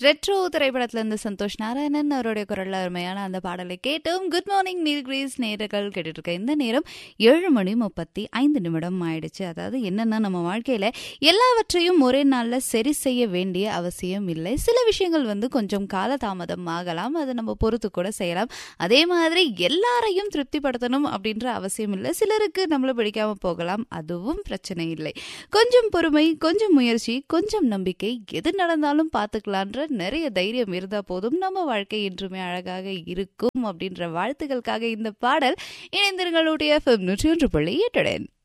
retro திரைப்படத்துல இருந்து சந்தோஷ் நாராயணன் அவருடைய குரல்ல அருமையான அந்த பாடலை கேட்டோம் குட் மார்னிங் நீல்கிரீஸ் நேர்கள் கேட்டுட்டு இருக்க இந்த நேரம் ஏழு மணி முப்பத்தி ஐந்து நிமிடம் ஆயிடுச்சு அதாவது என்னன்னா நம்ம வாழ்க்கையில எல்லாவற்றையும் ஒரே நாள்ல சரி செய்ய வேண்டிய அவசியம் இல்லை சில விஷயங்கள் வந்து கொஞ்சம் காலதாமதம் ஆகலாம் அதை நம்ம பொறுத்து கூட செய்யலாம் அதே மாதிரி எல்லாரையும் திருப்திப்படுத்தணும் அப்படின்ற அவசியம் இல்லை சிலருக்கு நம்மள பிடிக்காம போகலாம் அதுவும் பிரச்சனை இல்லை கொஞ்சம் பொறுமை கொஞ்சம் முயற்சி கொஞ்சம் நம்பிக்கை எது நடந்தாலும் பார்த்துக்கலான்ற நிறைய தைரியம் இருந்தா போதும் நம்ம வாழ்க்கை என்றுமே அழகாக இருக்கும் அப்படின்ற வாழ்த்துக்களுக்காக இந்த பாடல் இணைந்திருங்களுடைய எஃப்எம் நூற்றி ஒன்று புள்ளி எட்டுடன்